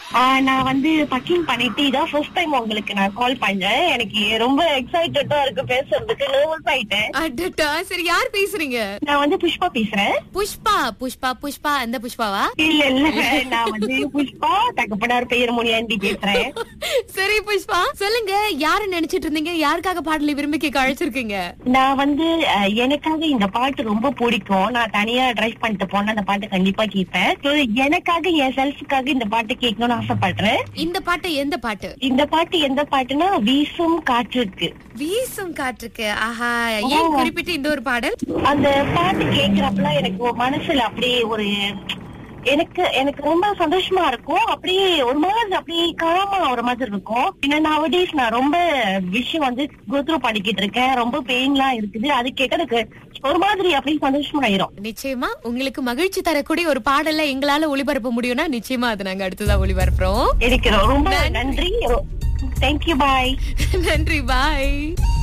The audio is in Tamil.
ஆஹ் நான் வந்து பக்கிங் பண்ணிட்டு இதான் ஃபர்ஸ்ட் டைம் உங்களுக்கு நான் கால் பண்ணேன் எனக்கு ரொம்ப எக்ஸைட்டடா இருக்கு பேசுறதுக்கு நர்வஸ் ஆயிட்டேன் அடட்டா சரி யார் பேசுறீங்க நான் வந்து புஷ்பா பேசுறேன் புஷ்பா புஷ்பா புஷ்பா அந்த புஷ்பாவா இல்ல இல்ல நான் வந்து புஷ்பா தகப்பனார் பெயர் முனியாண்டி பேசுறேன் சரி புஷ்பா சொல்லுங்க யாரு நினைச்சிட்டு இருந்தீங்க யாருக்காக பாடலை விரும்பி கேட்க அழைச்சிருக்கீங்க நான் வந்து அஹ், எனக்காக இந்த பாட்டு ரொம்ப பிடிக்கும் நான் தனியா டிரைவ் பண்ணிட்டு போனா அந்த பாட்டு கண்டிப்பா கேட்பேன் So, எனக்காக என் செல்ஃபுக்காக இந்த பாட்டு கேட்கணும்னு ஆசைப்படுறேன் இந்த பாட்டு எந்த பாட்டு இந்த பாட்டு எந்த பாட்டுனா வீசும் காற்றுக்கு வீசும் காற்றுக்கு ஆஹா ஏன் குறிப்பிட்டு இந்த ஒரு பாடல் அந்த பாட்டு கேக்குறப்பலாம் எனக்கு ஒரு மனசுல அப்படியே ஒரு எனக்கு எனக்கு ரொம்ப சந்தோஷமா இருக்கும் அப்படியே ஒரு மாதிரி அப்படியே காமா ஒரு மாதிரி இருக்கும் ஏன்னா nowadays நான் ரொம்ப விஷயம் வந்து கோத்ரூ பண்ணிக்கிட்டு இருக்கேன் ரொம்ப பெயின்லாம் இருக்குது அது கேட்க எனக்கு ஒரு மாதிரி அப்படியே சந்தோஷமாயிரும் நிச்சயமா உங்களுக்கு மகிழ்ச்சி தரக்கூடிய ஒரு பாடல்ல எங்களால ஒளிபரப்ப முடியும்னா நிச்சயமா அது நாங்க அடுத்ததா ஒளிபரப்புறோம் எனக்கு ரொம்ப நன்றி தேங்க்யூ பாய் நன்றி பாய்